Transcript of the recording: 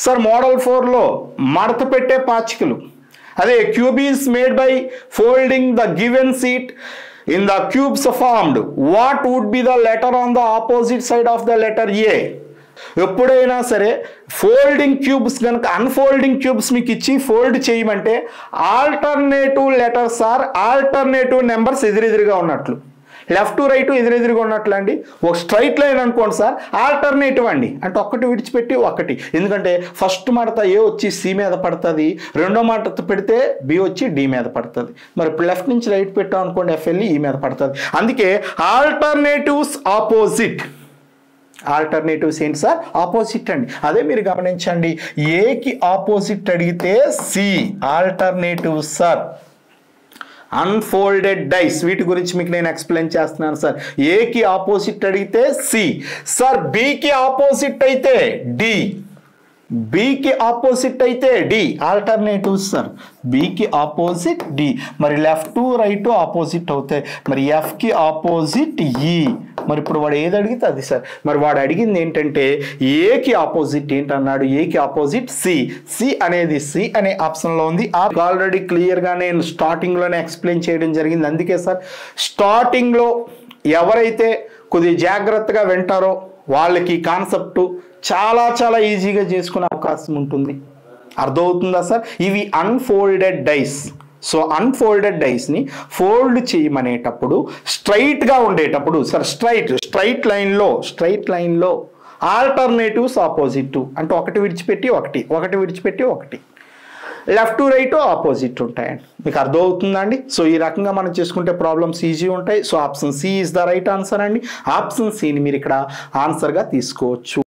sir model ఫోర్లో మడత పెట్టే పాచికలు అదే cube is made by folding the given sheet in the cubes formed what would be the letter on the opposite side of the letter A ఎప్పుడైనా సరే folding cubes కనుక unfolding cubes మీకు ఇచ్చి ఫోల్డ్ చేయమంటే alternative letters or alternative numbers ఎదురెదురుగా ఉన్నట్లు left to right ఎదురెదురుగా ఉన్నట్లు అండి ఒక స్ట్రైట్ లైన్ అనుకోండి సార్ ఆల్టర్నేటివ్ అండి అంటే ఒక్కటి విడిచిపెట్టి ఒకటి ఎందుకంటే ఫస్ట్ మడత ఏ వచ్చి సి మీద పడుతుంది రెండో మడత పెడితే బి వచ్చి డి మీద పడుతుంది మరి ఇప్పుడు లెఫ్ట్ నుంచి రైట్ పెట్టాం అనుకోండి ఎఫ్ వెళ్ళి ఈ మీద పడుతుంది అందుకే ఆల్టర్నేటివ్స్ ఆపోజిట్ ఆల్టర్నేటివ్స్ ఏంటి సార్ ఆపోజిట్ అండి అదే మీరు గమనించండి ఏకి ఆపోజిట్ అడిగితే C alternative sir unfolded dice వీటి గురించి మీకు నేను ఎక్స్ప్లెయిన్ చేస్తున్నాను సార్ ఏకి ఆపోజిట్ అడిగితే సి సార్ బికి ఆపోజిట్ అయితే డి బికి ఆపోజిట్ అయితే డి ఆల్టర్నేటివ్స్ సార్ బికి ఆపోజిట్ డి మరి లెఫ్ట్ రైట్ ఆపోజిట్ అవుతాయి మరి ఎఫ్కి ఆపోజిట్ ఈ మరి ఇప్పుడు వాడు ఏది అడిగితే అది సార్ మరి వాడు అడిగింది ఏంటంటే ఏకి ఆపోజిట్ ఏంటన్నాడు ఏకి ఆపోజిట్ సి సి అనేది సి అనే ఆప్షన్లో ఉంది ఆల్రెడీ క్లియర్గా నేను స్టార్టింగ్లోనే ఎక్స్ప్లెయిన్ చేయడం జరిగింది అందుకే సార్ స్టార్టింగ్లో ఎవరైతే కొద్దిగా జాగ్రత్తగా వింటారో వాళ్ళకి కాన్సెప్ట్ చాలా చాలా ఈజీగా చేసుకునే అవకాశం ఉంటుంది అర్థమవుతుందా సార్ ఇవి అన్ఫోల్డెడ్ డైస్ సో అన్ఫోల్డెడ్ డైస్ని ఫోల్డ్ చేయమనేటప్పుడు స్ట్రైట్గా ఉండేటప్పుడు సార్ స్ట్రైట్ స్ట్రైట్ లైన్లో స్ట్రైట్ లైన్లో ఆల్టర్నేటివ్స్ ఆపోజిట్ అంటే ఒకటి విడిచిపెట్టి ఒకటి ఒకటి విడిచిపెట్టి ఒకటి లెఫ్ట్ టు రైట్ ఆపోజిట్ ఉంటాయండి మీకు అర్థమవుతుందండి సో ఈ రకంగా మనం చేసుకుంటే ప్రాబ్లమ్స్ ఈజీ ఉంటాయి so option C is the right answer అండి ఆప్షన్ సిని మీరు ఇక్కడ ఆన్సర్గా తీసుకోవచ్చు